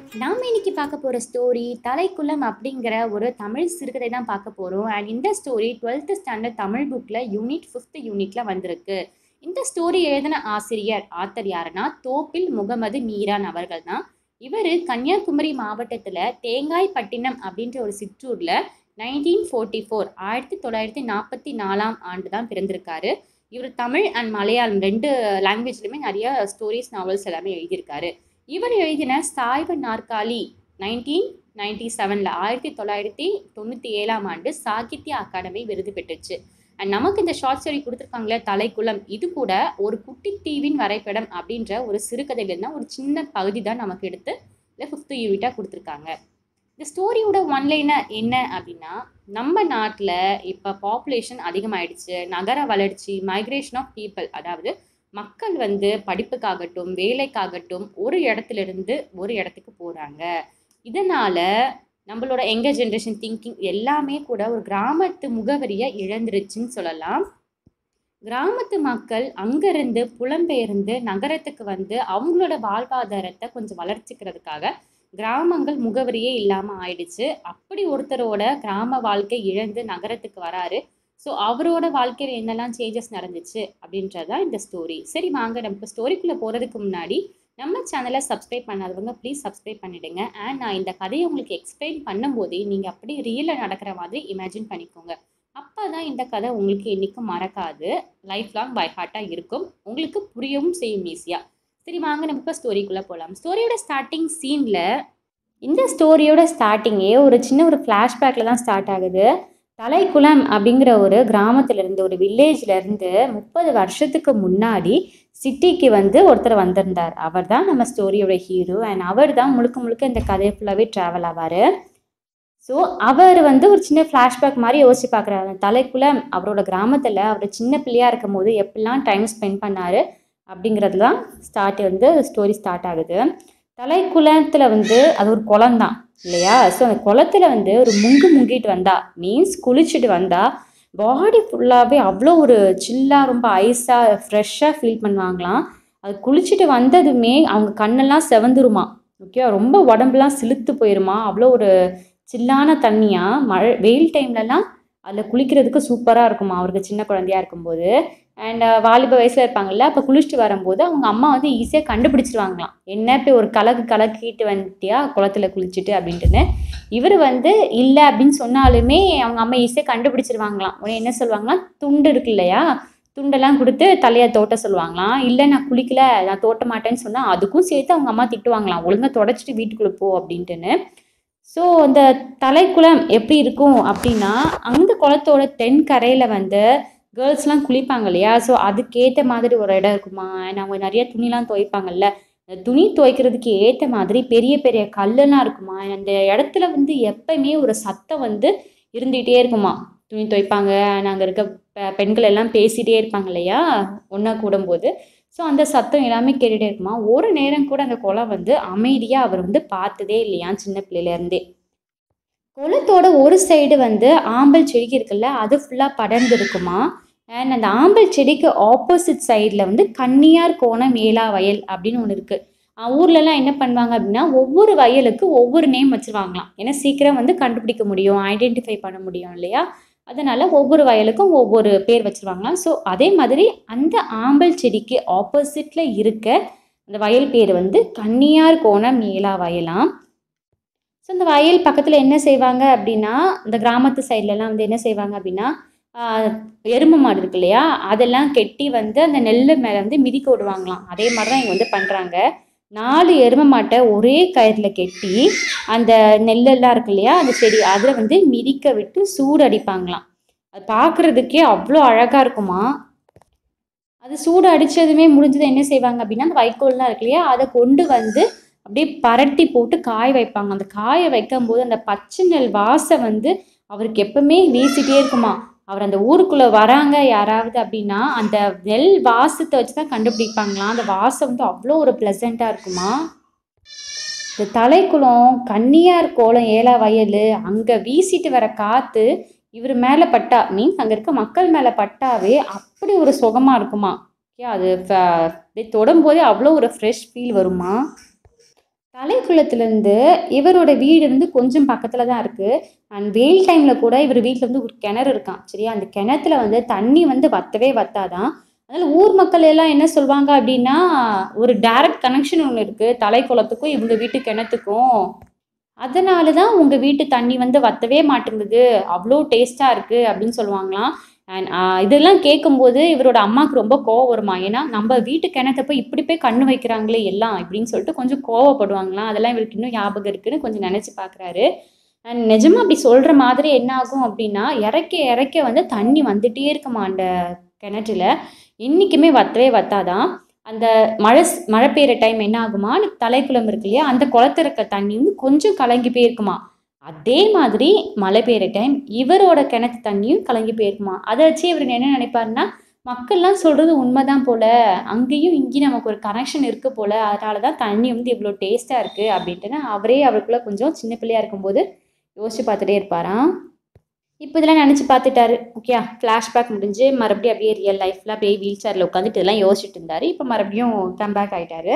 நாம இன்னைக்கு பார்க்க போகிற ஸ்டோரி தலைக்குளம் அப்படிங்கிற ஒரு தமிழ் சிறுகதை தான் பார்க்க போகிறோம் அண்ட் இந்த ஸ்டோரி டுவெல்த்து ஸ்டாண்டர்ட் தமிழ் புக்கில் யூனிட் ஃபிஃப்த் யூனிட்ல வந்திருக்கு இந்த ஸ்டோரி எழுதின ஆசிரியர் ஆத்தர் யாருன்னா தோப்பில் முகமது மீரான் அவர்கள் தான் இவர் கன்னியாகுமரி மாவட்டத்தில் தேங்காய்பட்டினம் அப்படின்ற ஒரு சிற்றூரில் நைன்டீன் ஃபோர்ட்டி ஃபோர் ஆயிரத்தி தொள்ளாயிரத்தி நாற்பத்தி நாலாம் ஆண்டு தான் பிறந்திருக்காரு இவர் தமிழ் அண்ட் மலையாளம் ரெண்டு லாங்குவேஜ்லையுமே நிறைய ஸ்டோரிஸ் நாவல்ஸ் எல்லாமே எழுதியிருக்காரு இவர் எழுதின சாய்வு நாற்காலி நைன்டீன் நைன்டி செவனில் ஆயிரத்தி தொள்ளாயிரத்தி தொண்ணூற்றி ஏழாம் ஆண்டு சாகித்ய அகாடமி விருது பெற்றுச்சு அண்ட் நமக்கு இந்த ஷார்ட் ஸ்டோரி கொடுத்துருக்காங்களே தலைக்குளம் இது கூட ஒரு குட்டி தீவின் வரைபடம் அப்படின்ற ஒரு சிறுகதையிலேருந்து ஒரு சின்ன பகுதி தான் நமக்கு எடுத்து இல்லை ஃபிஃப்த்து யூனிட்டாக கொடுத்துருக்காங்க இந்த ஸ்டோரியோட ஒன்லைனர் என்ன அப்படின்னா நம்ம நாட்டில் இப்போ பாப்புலேஷன் அதிகமாயிடுச்சு நகர வளர்ச்சி மைக்ரேஷன் ஆஃப் பீப்புள் அதாவது மக்கள் வந்து படிப்புக்காகட்டும் வேலைக்காகட்டும் ஒரு இடத்துல இருந்து ஒரு இடத்துக்கு போகிறாங்க இதனால் நம்மளோட எங்க ஜென்ரேஷன் திங்கிங் எல்லாமே கூட ஒரு கிராமத்து முகவரியை இழந்துருச்சுன்னு சொல்லலாம் கிராமத்து மக்கள் அங்கேருந்து புலம்பெயர்ந்து நகரத்துக்கு வந்து அவங்களோட வாழ்வாதாரத்தை கொஞ்சம் வளர்ச்சிக்கிறதுக்காக கிராமங்கள் முகவரியே இல்லாமல் ஆயிடுச்சு அப்படி ஒருத்தரோட கிராம வாழ்க்கை இழந்து நகரத்துக்கு வராரு ஸோ அவரோட வாழ்க்கையில் என்னெல்லாம் சேஞ்சஸ் நடந்துச்சு அப்படின்றது தான் இந்த ஸ்டோரி சரி வாங்க நம்ம ஸ்டோரிக்குள்ளே போகிறதுக்கு முன்னாடி நம்ம சேனலை சப்ஸ்கிரைப் பண்ணாதவங்க ப்ளீஸ் சப்ஸ்கிரைப் பண்ணிவிடுங்க அண்ட் நான் இந்த கதையை உங்களுக்கு எக்ஸ்பிளைன் பண்ணும்போதே நீங்கள் அப்படி ரியலில் நடக்கிற மாதிரி இமேஜின் பண்ணிக்கோங்க அப்போ தான் இந்த கதை உங்களுக்கு என்றைக்கும் மறக்காது லைஃப் லாங் பை ஹார்ட்டாக இருக்கும் உங்களுக்கு புரியவும் செய்யும் ஈஸியாக சரி வாங்க நம்ம இப்போ ஸ்டோரிக்குள்ளே போகலாம் ஸ்டோரியோட ஸ்டார்டிங் சீனில் இந்த ஸ்டோரியோட ஸ்டார்டிங்கே ஒரு சின்ன ஒரு ஃப்ளாஷ்பேக்கில் தான் ஸ்டார்ட் ஆகுது தலைக்குளம் அப்படிங்கிற ஒரு கிராமத்துலேருந்து ஒரு வில்லேஜ்லேருந்து முப்பது வருஷத்துக்கு முன்னாடி சிட்டிக்கு வந்து ஒருத்தர் வந்திருந்தார் அவர் தான் நம்ம ஸ்டோரியோட ஹீரோ அண்ட் அவர் தான் முழுக்க முழுக்க இந்த கதை ஃபுல்லாகவே ட்ராவல் ஆவார் ஸோ அவர் வந்து ஒரு சின்ன ஃப்ளாஷ்பேக் மாதிரி யோசிச்சு பார்க்குறாரு தலைக்குளம் அவரோட கிராமத்தில் அவர் சின்ன பிள்ளையாக இருக்கும் போது எப்படிலாம் டைம் ஸ்பெண்ட் பண்ணார் அப்படிங்கிறது தான் ஸ்டார்ட் வந்து ஸ்டோரி ஸ்டார்ட் ஆகுது தலைக்குளத்தில் வந்து அது ஒரு குளம் தான் இல்லையா ஸோ அந்த குளத்துல வந்து ஒரு முங்கு முங்கிட்டு வந்தா மீன்ஸ் குளிச்சுட்டு வந்தா பாடி ஃபுல்லாகவே அவ்வளோ ஒரு சில்லாக ரொம்ப ஐஸாக ஃப்ரெஷ்ஷாக ஃபீல் பண்ணுவாங்களாம் அது குளிச்சுட்டு வந்ததுமே அவங்க கண்ணெல்லாம் செவந்துருமா ஓகே ரொம்ப உடம்புலாம் சிலுத்து போயிருமா அவ்வளோ ஒரு சில்லான தண்ணியாக மழை வெயில் டைம்லலாம் அதில் குளிக்கிறதுக்கு சூப்பராக இருக்குமா அவருக்கு சின்ன குழந்தையா இருக்கும்போது அண்ட் வாலிப வயசில் இருப்பாங்கல்ல அப்போ குளிச்சுட்டு வரும்போது அவங்க அம்மா வந்து ஈஸியாக கண்டுபிடிச்சிருவாங்களாம் என்ன இப்போ ஒரு கலக்கு கலக்கிட்டு வந்துட்டியா குளத்துல குளிச்சுட்டு அப்படின்ட்டுன்னு இவர் வந்து இல்லை அப்படின்னு சொன்னாலுமே அவங்க அம்மா ஈஸியாக கண்டுபிடிச்சிருவாங்களாம் உடனே என்ன சொல்லுவாங்களாம் துண்டு இருக்கு இல்லையா துண்டெல்லாம் கொடுத்து தலையை தோட்ட சொல்லுவாங்களாம் இல்லை நான் குளிக்கல நான் தோட்ட மாட்டேன்னு சொன்னால் அதுக்கும் சேர்த்து அவங்க அம்மா திட்டுவாங்களாம் ஒழுங்காக தொடச்சிட்டு வீட்டுக்குள்ளே போ அப்படின்ட்டுன்னு ஸோ அந்த தலைக்குளம் எப்படி இருக்கும் அப்படின்னா அந்த குளத்தோட தென்கரையில் வந்து கேர்ள்ஸ்லாம் குளிப்பாங்க இல்லையா ஸோ அதுக்கேற்ற மாதிரி ஒரு இடம் இருக்குமா அண்ட் அவங்க நிறைய துணிலாம் துவைப்பாங்கல்ல அந்த துணி துவைக்கிறதுக்கு ஏற்ற மாதிரி பெரிய பெரிய கல்லெல்லாம் இருக்குமா அந்த இடத்துல வந்து எப்பயுமே ஒரு சத்தம் வந்து இருந்துகிட்டே இருக்குமா துணி துவைப்பாங்க அங்கே இருக்க பெ பெண்கள் எல்லாம் பேசிகிட்டே இருப்பாங்க இல்லையா ஒன்றா கூடும்போது ஸோ அந்த சத்தம் எல்லாமே கேட்டுகிட்டே இருக்குமா ஒரு நேரம் கூட அந்த குளம் வந்து அமைதியாக அவர் வந்து பார்த்ததே இல்லையா சின்ன பிள்ளையிலேருந்தே குளத்தோட ஒரு சைடு வந்து ஆம்பல் செடிக்கு இருக்குல்ல அது ஃபுல்லாக படர்ந்து இருக்குமா அண்ட் அந்த ஆம்பல் செடிக்கு ஆப்போசிட் சைடில் வந்து கன்னியார் கோணம் மேலா வயல் அப்படின்னு ஒன்று இருக்குது ஊர்லலாம் என்ன பண்ணுவாங்க அப்படின்னா ஒவ்வொரு வயலுக்கு ஒவ்வொரு நேம் வச்சுருவாங்களாம் ஏன்னா சீக்கிரம் வந்து கண்டுபிடிக்க முடியும் ஐடென்டிஃபை பண்ண முடியும் இல்லையா அதனால் ஒவ்வொரு வயலுக்கும் ஒவ்வொரு பேர் வச்சுருவாங்களாம் ஸோ அதே மாதிரி அந்த ஆம்பல் செடிக்கு ஆப்போசிட்டில் இருக்க அந்த வயல் பேர் வந்து கன்னியார் கோணம் மேலா வயலாம் ஸோ இந்த வயல் பக்கத்தில் என்ன செய்வாங்க அப்படின்னா இந்த கிராமத்து சைட்லலாம் வந்து என்ன செய்வாங்க அப்படின்னா எருமை மாடு இருக்கு இல்லையா அதெல்லாம் கெட்டி வந்து அந்த நெல் மேலே வந்து மிதிக்க விடுவாங்களாம் அதே மாதிரி தான் இங்கே வந்து பண்ணுறாங்க நாலு எருமை மாட்டை ஒரே கயிறில் கெட்டி அந்த நெல்லெல்லாம் இருக்கு இல்லையா அந்த செடி அதில் வந்து மிதிக்க விட்டு சூடு அடிப்பாங்களாம் அது பார்க்குறதுக்கே அவ்வளோ அழகாக இருக்குமா அது சூடு அடித்ததுமே முடிஞ்சது என்ன செய்வாங்க அப்படின்னா அந்த வைக்கோல்லாம் இருக்கு இல்லையா அதை கொண்டு வந்து அப்படியே பரட்டி போட்டு காய வைப்பாங்க அந்த காய வைக்கும்போது அந்த பச்சை நெல் வாசம் வந்து அவருக்கு எப்பவுமே வீசிட்டே இருக்குமா அவர் அந்த ஊருக்குள்ளே வராங்க யாராவது அப்படின்னா அந்த நெல் வாசத்தை வச்சு தான் கண்டுபிடிப்பாங்களாம் அந்த வாசம் வந்து அவ்வளோ ஒரு ப்ளசண்ட்டாக இருக்குமா இந்த தலைக்குளம் கன்னியார் கோலம் ஏலா வயல் அங்கே வீசிட்டு வர காற்று இவர் மேலே பட்டா மீன்ஸ் அங்கே இருக்க மக்கள் மேலே பட்டாவே அப்படி ஒரு சுகமாக இருக்குமா ஓகே அது தொடும்போதே அவ்வளோ ஒரு ஃப்ரெஷ் ஃபீல் வருமா தலைக்குளத்துலேருந்து இவரோட வீடு வந்து கொஞ்சம் பக்கத்தில் தான் இருக்குது அண்ட் வெயில் டைமில் கூட இவர் வீட்டில் வந்து ஒரு கிணறு இருக்கான் சரியா அந்த கிணத்துல வந்து தண்ணி வந்து வத்தவே வத்தாதான் அதனால் ஊர் மக்கள் எல்லாம் என்ன சொல்லுவாங்க அப்படின்னா ஒரு டைரக்ட் கனெக்ஷன் ஒன்று இருக்குது தலைக்குளத்துக்கும் இவங்க வீட்டு கிணத்துக்கும் அதனால தான் உங்கள் வீட்டு தண்ணி வந்து வத்தவே மாட்டேங்குது அவ்வளோ டேஸ்ட்டாக இருக்குது அப்படின்னு சொல்லுவாங்களாம் அண்ட் இதெல்லாம் கேட்கும்போது இவரோட அம்மாவுக்கு ரொம்ப கோவம் வருமா ஏன்னா நம்ம வீட்டு கிணத்த போய் இப்படி போய் கண்ணு வைக்கிறாங்களே எல்லாம் இப்படின்னு சொல்லிட்டு கொஞ்சம் கோவப்படுவாங்களாம் அதெல்லாம் இவருக்கு இன்னும் ஞாபகம் இருக்குன்னு கொஞ்சம் நினச்சி பார்க்குறாரு அண்ட் நிஜமாக அப்படி சொல்கிற மாதிரி என்ன ஆகும் அப்படின்னா இறக்க இறக்க வந்து தண்ணி வந்துட்டே இருக்குமா அந்த கிணற்றுல என்றைக்குமே வத்தவே வத்தாதான் அந்த மழை ஸ்- மழை பெய்கிற டைம் என்ன ஆகுமா அந்த தலைக்குளம் இருக்கு இல்லையா அந்த குளத்துல இருக்க தண்ணி வந்து கொஞ்சம் கலங்கி போயிருக்குமா அதே மாதிரி மழை பெய்கிற டைம் இவரோட கிணத்து தண்ணியும் கலங்கி போயிருக்குமா அதை வச்சு இவர் என்ன நினைப்பாருன்னா மக்கள்லாம் சொல்கிறது உண்மைதான் போல அங்கேயும் இங்கேயும் நமக்கு ஒரு கனெக்ஷன் இருக்குது போல அதனால தான் தண்ணி வந்து இவ்வளோ டேஸ்ட்டாக இருக்குது அப்படின்ட்டுன்னு அவரே அவருக்குள்ளே கொஞ்சம் சின்ன பிள்ளையா இருக்கும்போது யோசிச்சு பார்த்துட்டே இருப்பாராம் இப்போ இதெல்லாம் நினச்சி பார்த்துட்டாரு ஓகே ஃப்ளாஷ்பேக் முடிஞ்சு மறுபடியும் அப்படியே ரியல் லைஃப்பில் அப்படியே வீல் சேரில் உட்காந்துட்டு இதெல்லாம் யோசிச்சுட்டு இருந்தார் இப்போ மறுபடியும் கம்பேக் ஆகிட்டாரு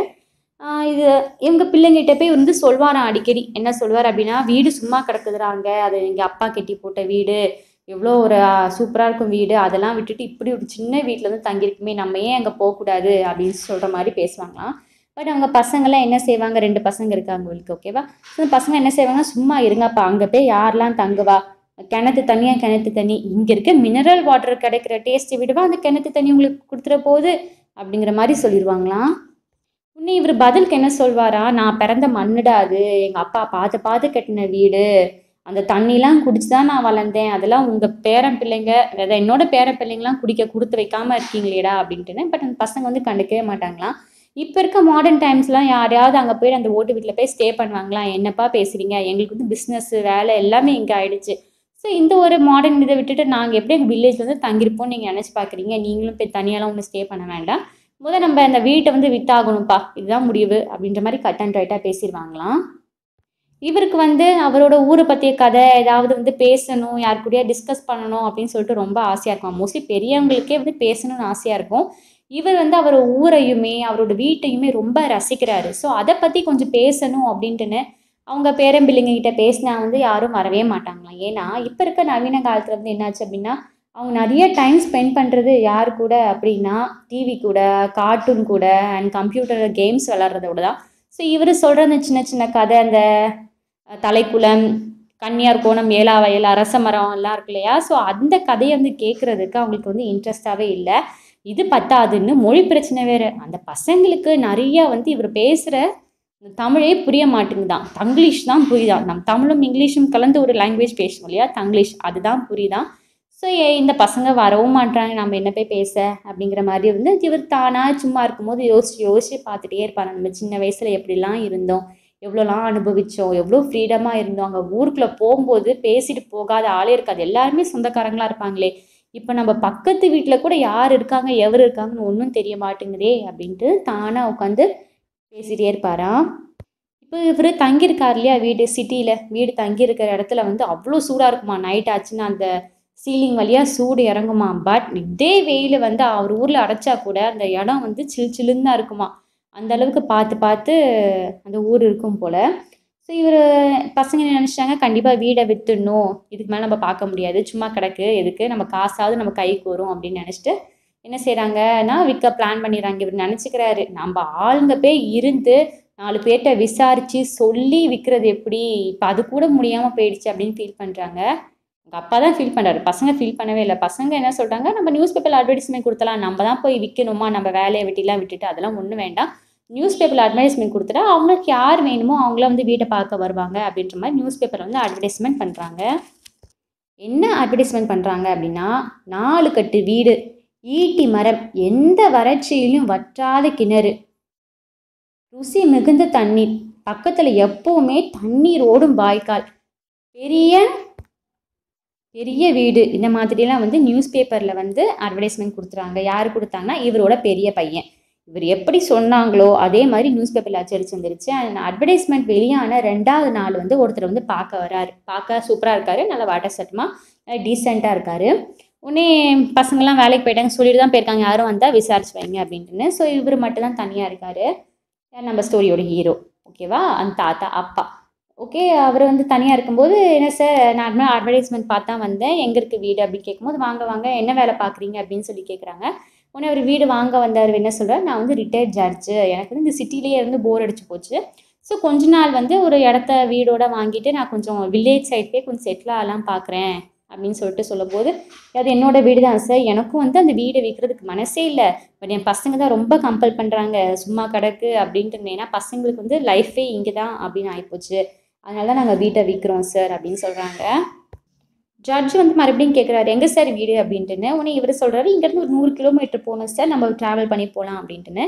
இது இவங்க பிள்ளைங்கிட்ட போய் வந்து சொல்வாராம் அடிக்கடி என்ன சொல்வார் அப்படின்னா வீடு சும்மா கிடக்குதுறாங்க அது எங்கள் அப்பா கட்டி போட்ட வீடு எவ்வளோ ஒரு சூப்பராக இருக்கும் வீடு அதெல்லாம் விட்டுட்டு இப்படி ஒரு சின்ன வீட்டில் வந்து தங்கியிருக்குமே நம்ம ஏன் அங்கே போகக்கூடாது அப்படின்னு சொல்கிற மாதிரி பேசுவாங்களாம் பட் அவங்க பசங்களாம் என்ன செய்வாங்க ரெண்டு பசங்க இருக்காங்க அவங்களுக்கு ஓகேவா ஸோ பசங்க என்ன செய்வாங்க சும்மா இருங்கப்பா அங்கே போய் யாரெல்லாம் தங்குவா கிணத்து தண்ணியாக கிணத்து தண்ணி இங்கே இருக்க மினரல் வாட்டர் கிடைக்கிற டேஸ்ட்டை விடவா அந்த கிணத்து தண்ணி உங்களுக்கு கொடுத்துற போகுது அப்படிங்கிற மாதிரி சொல்லிடுவாங்களாம் இன்னும் இவர் பதிலுக்கு என்ன சொல்வாரா நான் பிறந்த மண்ணுடா அது எங்கள் அப்பா பார்த்து பார்த்து கட்டின வீடு அந்த தண்ணிலாம் குடிச்சு தான் நான் வளர்ந்தேன் அதெல்லாம் உங்கள் பேரன் பிள்ளைங்க அதாவது என்னோட பேரன் பிள்ளைங்களாம் குடிக்க கொடுத்து வைக்காம இருக்கீங்களேடா அப்படின்ட்டுன்னு பட் அந்த பசங்க வந்து கண்டுக்கவே மாட்டாங்களாம் இப்போ இருக்க மாடர்ன் டைம்ஸ்லாம் யாரையாவது அங்கே போய் அந்த ஓட்டு வீட்டில் போய் ஸ்டே பண்ணுவாங்களா என்னப்பா பேசுகிறீங்க எங்களுக்கு வந்து பிஸ்னஸ் வேலை எல்லாமே இங்கே ஆயிடுச்சு ஸோ இந்த ஒரு மாடர்ன் இதை விட்டுட்டு நாங்கள் எப்படி எங்கள் வில்லேஜில் வந்து தங்கியிருப்போம் நீங்கள் நினச்சி பார்க்குறீங்க நீங்களும் போய் தனியாலாம் ஒன்றும் ஸ்டே பண்ண வேண்டாம் முதல் நம்ம அந்த வீட்டை வந்து வித்தாகணும்ப்பா இதுதான் முடிவு அப்படின்ற மாதிரி கட் அண்ட் ரைட்டாக பேசிடுவாங்களாம் இவருக்கு வந்து அவரோட ஊரை பற்றிய கதை ஏதாவது வந்து பேசணும் யார் கூடயா டிஸ்கஸ் பண்ணணும் அப்படின்னு சொல்லிட்டு ரொம்ப ஆசையாக இருக்கும் மோஸ்ட்லி பெரியவங்களுக்கே வந்து பேசணும்னு ஆசையாக இருக்கும் இவர் வந்து அவர் ஊரையுமே அவரோட வீட்டையுமே ரொம்ப ரசிக்கிறாரு ஸோ அதை பற்றி கொஞ்சம் பேசணும் அப்படின்ட்டுன்னு அவங்க பேரம்பிள்ளைங்க கிட்ட பேசினா வந்து யாரும் வரவே மாட்டாங்களாம் ஏன்னா இப்போ இருக்க நவீன காலத்தில் வந்து என்னாச்சு அப்படின்னா அவங்க நிறைய டைம் ஸ்பெண்ட் பண்ணுறது யார் கூட அப்படின்னா டிவி கூட கார்ட்டூன் கூட அண்ட் கம்ப்யூட்டர் கேம்ஸ் விளாட்றதோட தான் ஸோ இவர் சொல்கிற அந்த சின்ன சின்ன கதை அந்த அஹ், தலைக்குளம் கன்னியார் கோணம் ஏலா வயல் அரச மரம் எல்லாம் இருக்கு இல்லையா ஸோ அந்த கதையை வந்து கேட்குறதுக்கு அவங்களுக்கு வந்து இன்ட்ரெஸ்டாகவே இல்லை இது பத்தாதுன்னு மொழி பிரச்சனை வேறு அந்த பசங்களுக்கு நிறைய வந்து இவர் பேசுகிற தமிழே புரிய மாட்டேங்குதான் தங்கிலீஷ் தான் புரியுதான் நம்ம தமிழும் இங்கிலீஷும் கலந்து ஒரு லாங்குவேஜ் பேசணும் இல்லையா தங்கிலீஷ் அதுதான் புரியுதான் ஸோ இந்த பசங்க வரவும் மாட்றாங்க நம்ம என்ன போய் பேச அப்படிங்கிற மாதிரி வந்து இவர் தானாக சும்மா இருக்கும்போது யோசிச்சு யோசிச்சு பார்த்துட்டே இருப்பாங்க நம்ம சின்ன வயசில் எப்படிலாம் இருந்தோம் எவ்வளோலாம் அனுபவித்தோம் எவ்வளோ ஃப்ரீடமாக இருந்தோம் அங்கே ஊருக்குள்ளே போகும்போது பேசிட்டு போகாத ஆளே இருக்காது எல்லாருமே சொந்தக்காரங்களா இருப்பாங்களே இப்போ நம்ம பக்கத்து வீட்டில் கூட யார் இருக்காங்க எவர் இருக்காங்கன்னு ஒன்றும் தெரிய மாட்டேங்குதே அப்படின்ட்டு தானாக உட்காந்து பேசிகிட்டே இருப்பாராம் இப்போ இவர் தங்கியிருக்கார் இல்லையா வீடு சிட்டியில் வீடு தங்கியிருக்கிற இடத்துல வந்து அவ்வளோ சூடாக இருக்குமா நைட் ஆச்சுன்னா அந்த சீலிங் வழியாக சூடு இறங்குமா பட் இதே வெயில் வந்து அவர் ஊரில் அடைச்சா கூட அந்த இடம் வந்து சில் சில்லுன்னு தான் இருக்குமா அந்த அளவுக்கு பார்த்து பார்த்து அந்த ஊர் இருக்கும் போல் ஸோ இவர் பசங்க என்ன நினச்சிட்டாங்க கண்டிப்பாக வீடை விற்றுடணும் இதுக்கு மேலே நம்ம பார்க்க முடியாது சும்மா கிடக்கு எதுக்கு நம்ம காசாவது நம்ம கைக்கு வரும் அப்படின்னு நினச்சிட்டு என்ன செய்கிறாங்கன்னா விற்க பிளான் பண்ணிடுறாங்க இவர் நினச்சிக்கிறாரு நம்ம ஆளுங்க போய் இருந்து நாலு பேர்கிட்ட விசாரித்து சொல்லி விற்கிறது எப்படி இப்போ அது கூட முடியாமல் போயிடுச்சு அப்படின்னு ஃபீல் பண்ணுறாங்க எங்கள் அப்பா தான் ஃபீல் பண்ணுறாரு பசங்க ஃபீல் பண்ணவே இல்லை பசங்க என்ன சொல்கிறாங்க நம்ம நியூஸ் பேப்பரில் அட்வர்டைஸ்மெண்ட் கொடுத்தலாம் நம்ம தான் போய் விற்கணுமா நம்ம வேலையை வெட்டிலாம் விட்டுட்டு அதெல்லாம் ஒன்றும் வேண்டாம் நியூஸ் பேப்பரில் அட்வர்டைஸ்மெண்ட் கொடுத்துட்டா அவங்களுக்கு யார் வேணுமோ அவங்கள வந்து வீட்டை பார்க்க வருவாங்க அப்படின்ற மாதிரி நியூஸ் பேப்பரில் வந்து அட்வர்டைஸ்மெண்ட் பண்ணுறாங்க என்ன அட்வர்டைஸ்மெண்ட் பண்ணுறாங்க அப்படின்னா நாலு கட்டு வீடு ஈட்டி மரம் எந்த வறட்சியிலும் வற்றாத கிணறு ருசி மிகுந்த தண்ணீர் பக்கத்தில் எப்பவுமே தண்ணீர் ஓடும் வாய்க்கால் பெரிய பெரிய வீடு இந்த மாதிரிலாம் வந்து நியூஸ் பேப்பரில் வந்து அட்வர்டைஸ்மெண்ட் கொடுத்துறாங்க யார் கொடுத்தாங்கன்னா இவரோட பெரிய பையன் இவர் எப்படி சொன்னாங்களோ அதே மாதிரி நியூஸ் பேப்பரில் அச்சடிச்சு வந்துருச்சு அந்த அட்வர்டைஸ்மெண்ட் வெளியான ரெண்டாவது நாள் வந்து ஒருத்தர் வந்து பார்க்க வராரு பார்க்க சூப்பராக இருக்காரு நல்ல வாட்டர் சட்டமாக டீசெண்டாக இருக்காரு உடனே பசங்கள்லாம் வேலைக்கு போயிட்டாங்க சொல்லிட்டு தான் போயிருக்காங்க யாரும் வந்தால் விசாரிச்சு வைங்க அப்படின்ட்டுன்னு ஸோ இவர் மட்டும் தான் தனியாக இருக்காரு யார் நம்ம ஸ்டோரியோட ஹீரோ ஓகேவா அந்த தாத்தா அப்பா ஓகே அவர் வந்து தனியாக இருக்கும்போது என்ன சார் நான் அட்வர்டைஸ்மெண்ட் பார்த்தா வந்தேன் எங்கே இருக்குது வீடு அப்படின்னு கேட்கும்போது வாங்க வாங்க என்ன வேலை பார்க்குறீங்க அப்படின்னு சொல்லி கேட்குறாங்க உடனே அவர் வீடு வாங்க வந்தார் என்ன சொல்கிறார் நான் வந்து ரிட்டையர்ட் ஜட்ஜு எனக்கு வந்து இந்த சிட்டிலேயே இருந்து போர் அடிச்சு போச்சு ஸோ கொஞ்ச நாள் வந்து ஒரு இடத்த வீடோட வாங்கிட்டு நான் கொஞ்சம் வில்லேஜ் சைட்லேயே கொஞ்சம் செட்டில் ஆகலாம் பார்க்குறேன் அப்படின்னு சொல்லிட்டு சொல்லும்போது அது என்னோட வீடு தான் சார் எனக்கும் வந்து அந்த வீடை விற்கிறதுக்கு மனசே இல்லை பட் என் பசங்க தான் ரொம்ப கம்பல் பண்ணுறாங்க சும்மா கிடக்கு அப்படின்ட்டு ஏன்னா பசங்களுக்கு வந்து லைஃபே இங்கே தான் அப்படின்னு ஆகிப்போச்சு அதனால தான் நாங்கள் வீட்டை விற்கிறோம் சார் அப்படின்னு சொல்கிறாங்க ஜட்ஜ் வந்து மறுபடியும் கேட்குறாரு எங்கே சார் வீடு அப்படின்ட்டுன்னு உடனே இவர் சொல்கிறாரு இங்கேருந்து ஒரு நூறு கிலோமீட்டர் போகணும் சார் நம்ம ட்ராவல் பண்ணி போகலாம் அப்படின்ட்டுன்னு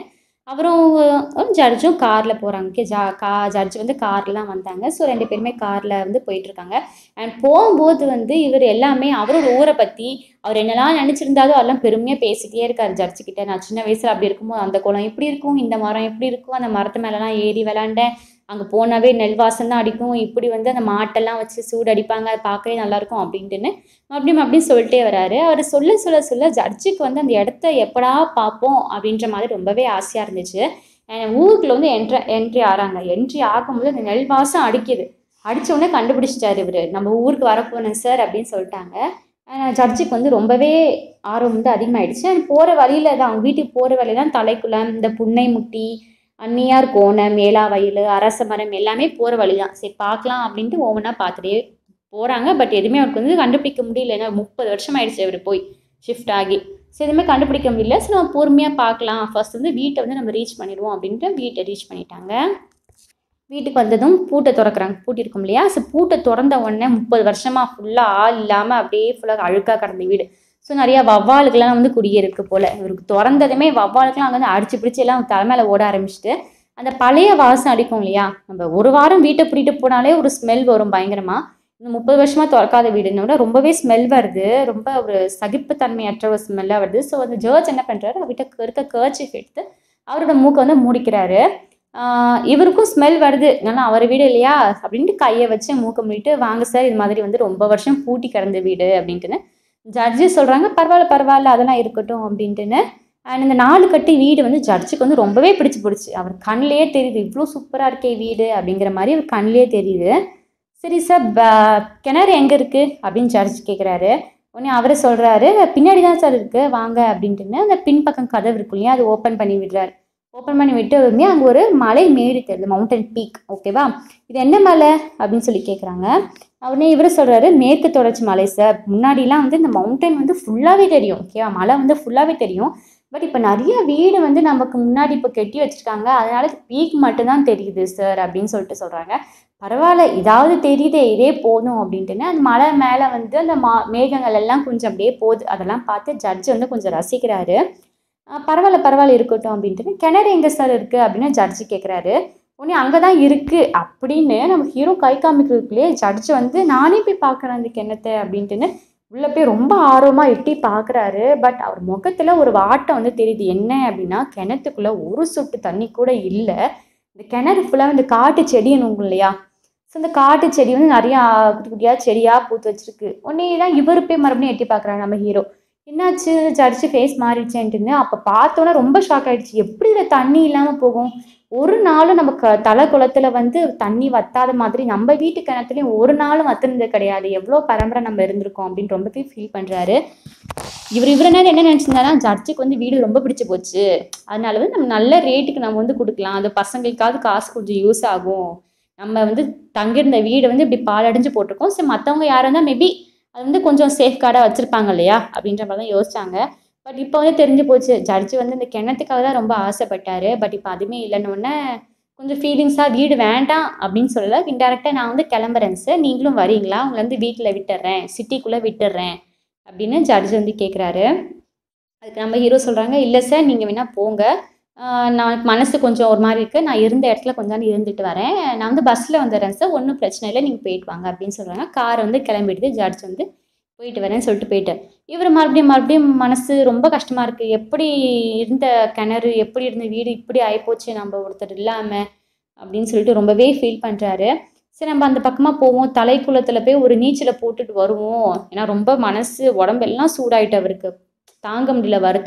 அவரும் ஜட்ஜும் காரில் போகிறாங்க ஓகே ஜா கா ஜட்ஜ் வந்து கார்லாம் வந்தாங்க ஸோ ரெண்டு பேருமே காரில் வந்து போயிட்டுருக்காங்க அண்ட் போகும்போது வந்து இவர் எல்லாமே அவரோட ஊரை பற்றி அவர் என்னெல்லாம் நினச்சிருந்தாலும் அதெல்லாம் பெருமையாக பேசிக்கிட்டே இருக்கார் ஜட்ஜு கிட்ட நான் சின்ன வயசில் அப்படி இருக்கும்போது அந்த குளம் இப்படி இருக்கும் இந்த மரம் இப்படி இருக்கும் அந்த மரத்து மேலெலாம் ஏறி விளாண்டேன் அங்கே போனாவே நெல் வாசம் தான் அடிக்கும் இப்படி வந்து அந்த மாட்டெல்லாம் வச்சு சூடு அடிப்பாங்க அது பார்க்கவே நல்லாயிருக்கும் அப்படின்ட்டுன்னு மறுபடியும் மறுபடியும் சொல்லிட்டே வராரு அவர் சொல்ல சொல்ல சொல்ல ஜட்ஜுக்கு வந்து அந்த இடத்த எப்படா பார்ப்போம் அப்படின்ற மாதிரி ரொம்பவே ஆசையாக இருந்துச்சு ஊருக்குள்ள வந்து என்ட்ரி என்ட்ரி ஆறாங்க என்ட்ரி ஆகும்போது அந்த நெல் வாசம் அடிக்குது அடித்த உடனே கண்டுபிடிச்சிட்டாரு இவர் நம்ம ஊருக்கு வரப்போனேன் சார் அப்படின்னு சொல்லிட்டாங்க ஜட்ஜுக்கு வந்து ரொம்பவே ஆர்வம் வந்து அதிகமாகிடுச்சு அண்ட் போகிற வழியில் தான் அவங்க வீட்டுக்கு போகிற வழியில தான் தலைக்குளம் இந்த புன்னை முட்டி அன்னியார் கோணம் மேலா வயல் அரச மரம் எல்லாமே போகிற வழி தான் சரி பார்க்கலாம் அப்படின்ட்டு ஒவ்வொன்றா பார்த்துட்டே போகிறாங்க பட் எதுவுமே அவருக்கு வந்து கண்டுபிடிக்க முடியல ஏன்னா முப்பது வருஷம் ஆயிடுச்சு அவர் போய் ஷிஃப்ட் ஆகி ஸோ எதுவுமே கண்டுபிடிக்க முடியல ஸோ நம்ம பொறுமையாக பார்க்கலாம் ஃபர்ஸ்ட் வந்து வீட்டை வந்து நம்ம ரீச் பண்ணிடுவோம் அப்படின்ட்டு வீட்டை ரீச் பண்ணிட்டாங்க வீட்டுக்கு வந்ததும் பூட்டை திறக்கிறாங்க பூட்டிருக்கும் இல்லையா ஸோ பூட்டை திறந்த உடனே முப்பது வருஷமாக ஃபுல்லாக ஆள் இல்லாமல் அப்படியே ஃபுல்லாக அழுக்காக கிடந்த வீடு ஸோ நிறையா வவ்வாலுக்கெல்லாம் வந்து குடியிருக்கு போல் இவருக்கு திறந்ததுமே வவ்வாலுக்கெல்லாம் அங்கே வந்து அடிச்சு பிடிச்சி எல்லாம் தலைமையில் ஓட ஆரம்பிச்சிட்டு அந்த பழைய வாசம் அடிக்கும் இல்லையா நம்ம ஒரு வாரம் வீட்டை பூட்டிட்டு போனாலே ஒரு ஸ்மெல் வரும் பயங்கரமாக இந்த முப்பது வருஷமாக திறக்காத வீடுன்னு விட ரொம்பவே ஸ்மெல் வருது ரொம்ப ஒரு சகிப்புத்தன்மையற்ற ஒரு ஸ்மெல்லாக வருது ஸோ அந்த ஜர்ஜ் என்ன பண்ணுறாரு அவர்கிட்ட இருக்க கர்ச்சிஃப் எடுத்து அவரோட மூக்கை வந்து மூடிக்கிறாரு இவருக்கும் ஸ்மெல் வருது நல்லா அவர் வீடு இல்லையா அப்படின்ட்டு கையை வச்சு மூக்க மூடிட்டு வாங்க சார் இது மாதிரி வந்து ரொம்ப வருஷம் பூட்டி கிடந்த வீடு அப்படின்ட்டுன்னு ஜட்ஜு சொல்கிறாங்க பரவாயில்ல பரவாயில்ல அதெல்லாம் இருக்கட்டும் அப்படின்ட்டுன்னு அண்ட் இந்த நாலு கட்டி வீடு வந்து ஜட்ஜுக்கு வந்து ரொம்பவே பிடிச்சி போடுச்சு அவர் கண்ணிலே தெரியுது இவ்வளோ சூப்பராக இருக்கே வீடு அப்படிங்கிற மாதிரி அவர் கண்ணிலே தெரியுது சரி சார் கிணறு எங்கே இருக்குது அப்படின்னு ஜட்ஜ் கேட்குறாரு உடனே அவர் சொல்கிறாரு பின்னாடி தான் சார் இருக்குது வாங்க அப்படின்ட்டுன்னு அந்த பின்பக்கம் கதவு இருக்கும் இல்லையா அது ஓப்பன் பண்ணி விடுறாரு ஓப்பன் பண்ணி விட்டு வந்து அங்கே ஒரு மலை மேடு தெரியுது மவுண்டன் பீக் ஓகேவா இது என்ன மலை அப்படின்னு சொல்லி கேட்குறாங்க உடனே இவர் சொல்கிறாரு மேற்கு தொடர்ச்சி மலை சார் முன்னாடிலாம் வந்து இந்த மவுண்டன் வந்து ஃபுல்லாகவே தெரியும் ஓகேவா மலை வந்து ஃபுல்லாகவே தெரியும் பட் இப்போ நிறைய வீடு வந்து நமக்கு முன்னாடி இப்போ கெட்டி வச்சுருக்காங்க அதனால பீக் மட்டும்தான் தெரியுது சார் அப்படின்னு சொல்லிட்டு சொல்கிறாங்க பரவாயில்ல இதாவது தெரியுதே இதே போதும் அப்படின்ட்டுன்னு அந்த மலை மேலே வந்து அந்த மா மேகங்கள் எல்லாம் கொஞ்சம் அப்படியே போகுது அதெல்லாம் பார்த்து ஜட்ஜ் வந்து கொஞ்சம் ரசிக்கிறாரு பரவாயில்ல பரவாயில்ல இருக்கட்டும் அப்படின்ட்டு கிணறு எங்கே சார் இருக்குது அப்படின்னு ஜட்ஜு கேட்குறாரு உடனே அங்கே தான் இருக்குது அப்படின்னு நம்ம ஹீரோ கை காமிக்கிறதுக்குள்ளேயே ஜட்ஜு வந்து நானே போய் பார்க்குறேன் அந்த கிணத்தை அப்படின்ட்டுன்னு உள்ளே போய் ரொம்ப ஆர்வமாக எட்டி பார்க்குறாரு பட் அவர் முகத்தில் ஒரு வாட்டம் வந்து தெரியுது என்ன அப்படின்னா கிணத்துக்குள்ளே ஒரு சொட்டு தண்ணி கூட இல்லை இந்த கிணறு ஃபுல்லாக இந்த காட்டு செடின்னு இல்லையா ஸோ இந்த காட்டு செடி வந்து நிறையா குட்டி குட்டியாக செடியாக பூத்து வச்சிருக்கு உடனே தான் இவர் போய் மறுபடியும் எட்டி பார்க்குறாரு நம்ம ஹீரோ என்னாச்சு ஜடிச்சு ஃபேஸ் மாறிடுச்சேன்ட்டுன்னு அப்போ பார்த்தோன்னே ரொம்ப ஷாக் ஆகிடுச்சு எப்படி இதில் தண்ணி இல்லாமல் போகும் ஒரு நாளும் நம்ம க தலை குளத்துல வந்து தண்ணி வத்தாத மாதிரி நம்ம வீட்டு கிணத்துலையும் ஒரு நாளும் வத்துனது கிடையாது எவ்வளோ பரம்பரை நம்ம இருந்திருக்கோம் அப்படின்னு ரொம்பவே ஃபீல் பண்ணுறாரு இவர் இவர் என்ன என்ன நினச்சிருந்தாருன்னா ஜட்ஜுக்கு வந்து வீடு ரொம்ப பிடிச்சி போச்சு அதனால வந்து நம்ம நல்ல ரேட்டுக்கு நம்ம வந்து கொடுக்கலாம் அது பசங்களுக்காவது காசு கொஞ்சம் யூஸ் ஆகும் நம்ம வந்து தங்கியிருந்த வீடை வந்து இப்படி பாலடைஞ்சு போட்டிருக்கோம் சரி மற்றவங்க யாராக இருந்தால் மேபி அது வந்து கொஞ்சம் சேஃப் கார்டாக வச்சுருப்பாங்க இல்லையா அப்படின்ற மாதிரி தான் யோசிச்சாங்க பட் இப்போ வந்து தெரிஞ்சு போச்சு ஜட்ஜு வந்து இந்த கிணத்துக்காக தான் ரொம்ப ஆசைப்பட்டாரு பட் இப்போ அதுவுமே இல்லைன்னொன்னே கொஞ்சம் ஃபீலிங்ஸாக வீடு வேண்டாம் அப்படின்னு சொல்லல இன்டெரக்டாக நான் வந்து கிளம்புறேன் சார் நீங்களும் வரீங்களா உங்களை வந்து வீட்டில் விட்டுறேன் சிட்டிக்குள்ளே விட்டுறேன் அப்படின்னு ஜட்ஜ் வந்து கேட்குறாரு அதுக்கு நம்ம ஹீரோ சொல்கிறாங்க இல்லை சார் நீங்கள் வேணால் போங்க ஆஹ் நான் மனசு கொஞ்சம் ஒரு மாதிரி இருக்குது நான் இருந்த இடத்துல கொஞ்ச நாள் இருந்துட்டு வரேன் நான் வந்து பஸ்ஸில் வந்துடுறேன் சார் ஒன்றும் பிரச்சனை இல்லை நீங்கள் போயிட்டு வாங்க அப்படின்னு சொல்கிறாங்க காரை வந்து கிளம்பிடுது ஜட்ஜ் வந்து போயிட்டு வரேன்னு சொல்லிட்டு போயிட்டு இவர் மறுபடியும் மறுபடியும் மனசு ரொம்ப கஷ்டமாக இருக்குது எப்படி இருந்த கிணறு எப்படி இருந்த வீடு இப்படி ஆகிப்போச்சு நம்ம ஒருத்தர் இல்லாமல் அப்படின்னு சொல்லிட்டு ரொம்பவே ஃபீல் பண்ணுறாரு சரி நம்ம அந்த பக்கமாக போவோம் தலைக்குளத்தில் போய் ஒரு நீச்சலை போட்டுட்டு வருவோம் ஏன்னா ரொம்ப மனசு உடம்பெல்லாம் சூடாயிட்டு அவருக்கு தாங்க முடியல வருத்தம்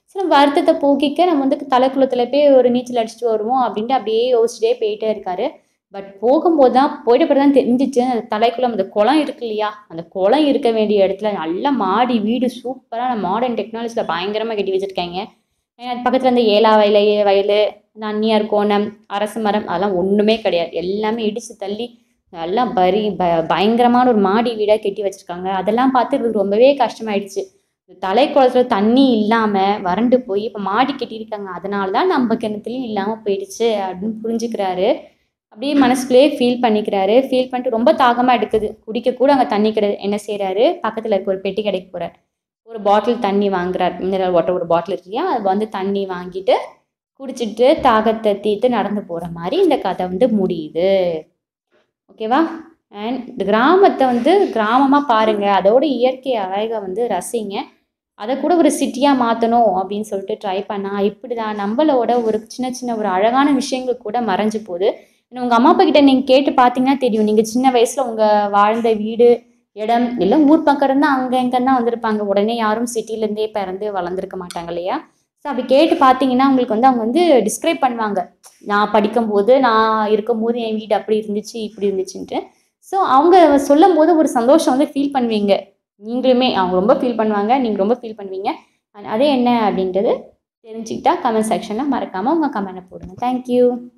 ஸோ நம்ம வருத்தத்தை போக்கிக்க நம்ம வந்து தலைக்குளத்தில் போய் ஒரு நீச்சல் அடிச்சுட்டு வருவோம் அப்படின்ட்டு அப்படியே யோசிச்சுட்டே போயிட்டே இருக்காரு பட் போகும்போது தான் போயிட்ட பிறகு தான் தெரிஞ்சிச்சு அந்த தலைக்குளம் அந்த குளம் இருக்கு இல்லையா அந்த குளம் இருக்க வேண்டிய இடத்துல நல்ல மாடி வீடு சூப்பரான மாடர்ன் டெக்னாலஜியில் பயங்கரமாக கட்டி வச்சுருக்காங்க அது பக்கத்தில் இந்த ஏலா வயல் வயல் இந்த அந்நியார் கோணம் அரச மரம் அதெல்லாம் ஒன்றுமே கிடையாது எல்லாமே இடித்து தள்ளி நல்லா பரி ப பயங்கரமான ஒரு மாடி வீடாக கட்டி வச்சுருக்காங்க அதெல்லாம் பார்த்து இவருக்கு ரொம்பவே கஷ்டமாயிடுச்சு தலைக்குளத்தில் தண்ணி இல்லாமல் வறண்டு போய் இப்போ மாடி கட்டியிருக்காங்க அதனால தான் நம்ம கிணத்துலையும் இல்லாமல் போயிடுச்சு அப்படின்னு புரிஞ்சுக்கிறாரு அப்படியே மனசுக்குள்ளேயே ஃபீல் பண்ணிக்கிறாரு ஃபீல் பண்ணிட்டு ரொம்ப தாகமாக எடுக்குது குடிக்க கூட அங்கே தண்ணி கிடையாது என்ன செய்கிறாரு பக்கத்தில் இருக்க ஒரு பெட்டி கடைக்கு போகிறார் ஒரு பாட்டில் தண்ணி வாங்குறார் மினரல் வாட்டர் ஒரு பாட்டில் இருக்கு இல்லையா அது வந்து தண்ணி வாங்கிட்டு குடிச்சிட்டு தாகத்தை தீர்த்து நடந்து போகிற மாதிரி இந்த கதை வந்து முடியுது ஓகேவா அண்ட் இந்த கிராமத்தை வந்து கிராமமாக பாருங்கள் அதோட இயற்கை அழகை வந்து ரசிங்க அதை கூட ஒரு சிட்டியாக மாற்றணும் அப்படின்னு சொல்லிட்டு ட்ரை பண்ணால் இப்படி தான் நம்மளோட ஒரு சின்ன சின்ன ஒரு அழகான விஷயங்கள் கூட மறைஞ்சு போகுது உங்கள் அம்மா அப்பா கிட்ட நீங்கள் கேட்டு பார்த்தீங்கன்னா தெரியும் நீங்கள் சின்ன வயசில் உங்கள் வாழ்ந்த வீடு இடம் இல்லை ஊர் பக்கம் இருந்தால் அங்கே இங்கே தான் வந்திருப்பாங்க உடனே யாரும் சிட்டிலேருந்தே பிறந்து வளர்ந்துருக்க மாட்டாங்க இல்லையா ஸோ அப்படி கேட்டு பார்த்தீங்கன்னா உங்களுக்கு வந்து அவங்க வந்து டிஸ்கிரைப் பண்ணுவாங்க நான் படிக்கும்போது நான் இருக்கும்போது என் வீடு அப்படி இருந்துச்சு இப்படி இருந்துச்சுன்ட்டு ஸோ அவங்க சொல்லும் போது ஒரு சந்தோஷம் வந்து ஃபீல் பண்ணுவீங்க நீங்களுமே அவங்க ரொம்ப ஃபீல் பண்ணுவாங்க நீங்கள் ரொம்ப ஃபீல் பண்ணுவீங்க அதே என்ன அப்படின்றது தெரிஞ்சுக்கிட்டா கமெண்ட் செக்ஷனில் மறக்காமல் உங்கள் கமெண்ட்டை போடுங்க தேங்க்யூ